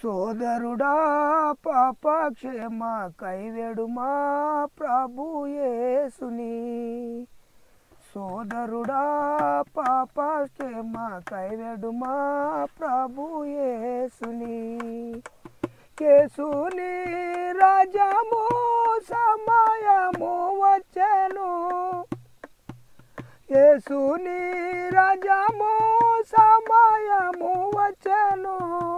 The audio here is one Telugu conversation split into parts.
సోదరుడా పాపక్షేమ కైవెడుమా ప్రభు యేసుని సోదరుడా పాపక్షేమ కైవెడుమా ప్రభు యేసుని కేసుని రాజము సమయము వచ్చెను యేసుని రాజము సమయము వచ్చెను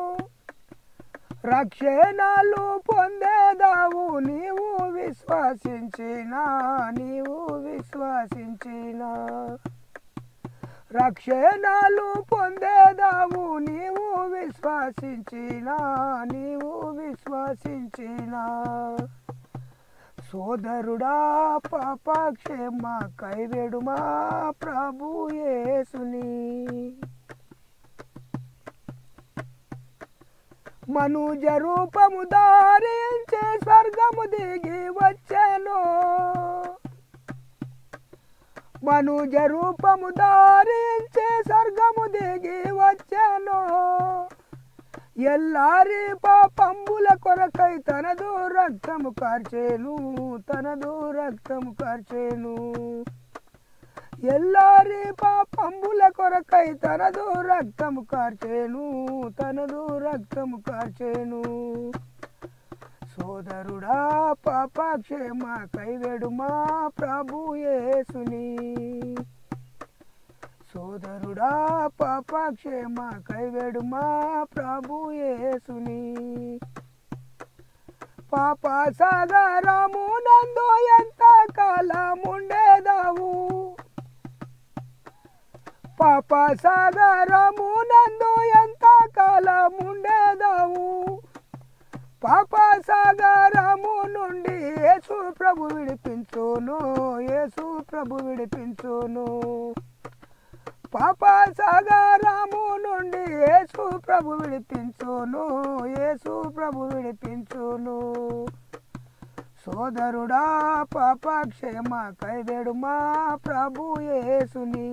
రక్షణలు పొందేదావు నీవు విశ్వసించిన నీవు విశ్వసించిన రక్షణలు పొందేదావు నీవు విశ్వసించిన నీవు విశ్వసించిన సోదరుడా పాపక్షేమ కైవెడుమా ప్రభు యేసుని మనుజ రూపము ధారించే స్వర్గము దిగి వచ్చాను మనుజ రూపము ధారించే స్వర్గము దిగి వచ్చాను ఎల్లారి పాపంబుల కొరకై తనదు రక్తము కార్చేను తనదు రక్తము కార్చేను ఎల్లారి పాపంబుల కొరకై తనదు రక్తము కార్చేను తనదు రక్తము కార్చేను సోదరుడా పాపక్షేమ కైవెడుమా ప్రభు యేసుని సోదరుడా పాపక్షేమ కైవెడుమా ప్రభు యేసుని పాప సాగరము నందు ఎంత కాలముండేదావు పాప సాగరము నందు ఎంత కాలముండేదావు పాప సాగరము నుండి యేసు ప్రభు విడిపించును యేసు ప్రభు విడిపించును పాప సాగరము నుండి యేసు ప్రభు విడిపించును యేసు ప్రభు విడిపించును సోదరుడా పాపక్షేమ కైవెడుమా ప్రభు యేసుని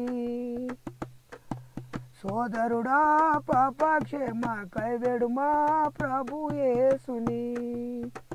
సోదరుడా పాపక్షేమ కైవెడుమా ప్రభు యేసుని